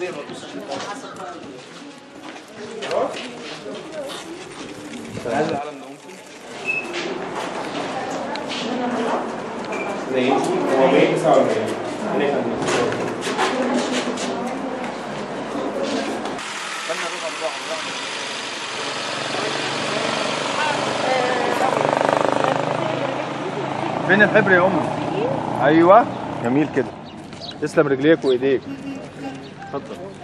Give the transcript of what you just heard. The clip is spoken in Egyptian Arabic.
عربيه ما تبصش عايز العلم ده ممكن اثنين هو 149 هنفهم خلنا نروح اربعه فين الحبر يا امي ايوه جميل كده تسلم رجليك وايديك اتفضل